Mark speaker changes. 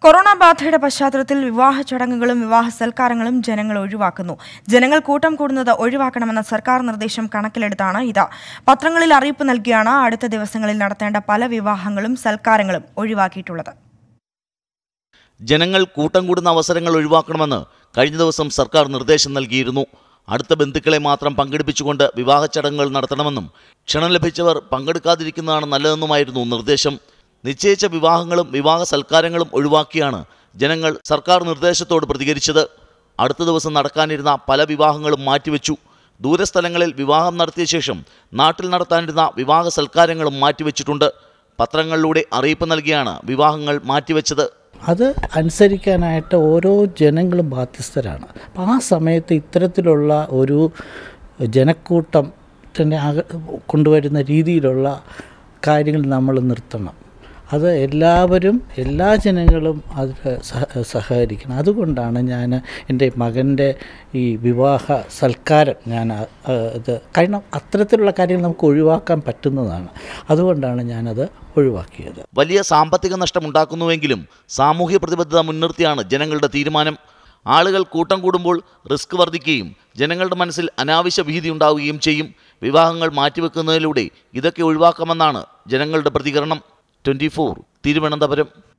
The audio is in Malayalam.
Speaker 1: കൊറോണ ബാധയുടെ പശ്ചാത്തലത്തിൽ വിവാഹ ചടങ്ങുകളും വിവാഹ സൽക്കാരങ്ങളും ജനങ്ങൾ ഒഴിവാക്കുന്നു ജനങ്ങൾ കൂട്ടം കൂടുന്നത് ഒഴിവാക്കണമെന്ന സർക്കാർ നിർദ്ദേശം കണക്കിലെടുത്താണ് ഇത് പത്രങ്ങളിൽ അറിയിപ്പ് നൽകിയാണ് അടുത്ത ദിവസങ്ങളിൽ നടത്തേണ്ട പല വിവാഹങ്ങളും സൽക്കാരങ്ങളും ഒഴിവാക്കിയിട്ടുള്ളത്
Speaker 2: ജനങ്ങൾ കൂട്ടം കൂടുന്ന അവസരങ്ങൾ ഒഴിവാക്കണമെന്ന് കഴിഞ്ഞ ദിവസം സർക്കാർ നിർദ്ദേശം നൽകിയിരുന്നു അടുത്ത ബന്ധുക്കളെ മാത്രം പങ്കെടുപ്പിച്ചുകൊണ്ട് വിവാഹ ചടങ്ങുകൾ നടത്തണമെന്നും ക്ഷണം ലഭിച്ചവർ പങ്കെടുക്കാതിരിക്കുന്നതാണ് നല്ലതെന്നുമായിരുന്നു നിർദ്ദേശം നിശ്ചയിച്ച വിവാഹങ്ങളും വിവാഹ സൽക്കാരങ്ങളും ഒഴിവാക്കിയാണ് ജനങ്ങൾ സർക്കാർ നിർദ്ദേശത്തോട് പ്രതികരിച്ചത് അടുത്ത ദിവസം നടക്കാനിരുന്ന പല വിവാഹങ്ങളും മാറ്റിവെച്ചു ദൂരസ്ഥലങ്ങളിൽ വിവാഹം നടത്തിയ ശേഷം നാട്ടിൽ നടത്താനിരുന്ന വിവാഹ സൽക്കാരങ്ങളും മാറ്റിവെച്ചിട്ടുണ്ട് പത്രങ്ങളിലൂടെ അറിയിപ്പ് നൽകിയാണ് വിവാഹങ്ങൾ മാറ്റിവെച്ചത്
Speaker 3: അത് അനുസരിക്കാനായിട്ട് ഓരോ ജനങ്ങളും ബാധ്യസ്ഥരാണ് അപ്പം ആ സമയത്ത് ഇത്തരത്തിലുള്ള ഒരു ജനക്കൂട്ടത്തിനെ അക കൊണ്ടുവരുന്ന രീതിയിലുള്ള കാര്യങ്ങൾ നമ്മൾ നിർത്തണം അത് എല്ലാവരും എല്ലാ ജനങ്ങളും അതിൽ സഹ സഹകരിക്കണം അതുകൊണ്ടാണ് ഞാൻ എൻ്റെ മകൻ്റെ ഈ വിവാഹ സൽക്കാരം ഞാൻ ആ, ആ, ഇത് കാരണം അത്തരത്തിലുള്ള കാര്യങ്ങൾ നമുക്ക് ഒഴിവാക്കാൻ പറ്റുന്നതാണ് അതുകൊണ്ടാണ് ഞാനത് ഒഴിവാക്കിയത്
Speaker 2: വലിയ സാമ്പത്തിക നഷ്ടമുണ്ടാക്കുന്നുവെങ്കിലും സാമൂഹ്യ പ്രതിബദ്ധത മുൻനിർത്തിയാണ് ജനങ്ങളുടെ തീരുമാനം ആളുകൾ കൂട്ടം കൂടുമ്പോൾ റിസ്ക് വർദ്ധിക്കുകയും ജനങ്ങളുടെ മനസ്സിൽ അനാവശ്യ ഭീതി ഉണ്ടാവുകയും ചെയ്യും വിവാഹങ്ങൾ മാറ്റിവെക്കുന്നതിലൂടെ ഇതൊക്കെ ഒഴിവാക്കാമെന്നാണ് ജനങ്ങളുടെ പ്രതികരണം ട്വൻറ്റി തിരുവനന്തപുരം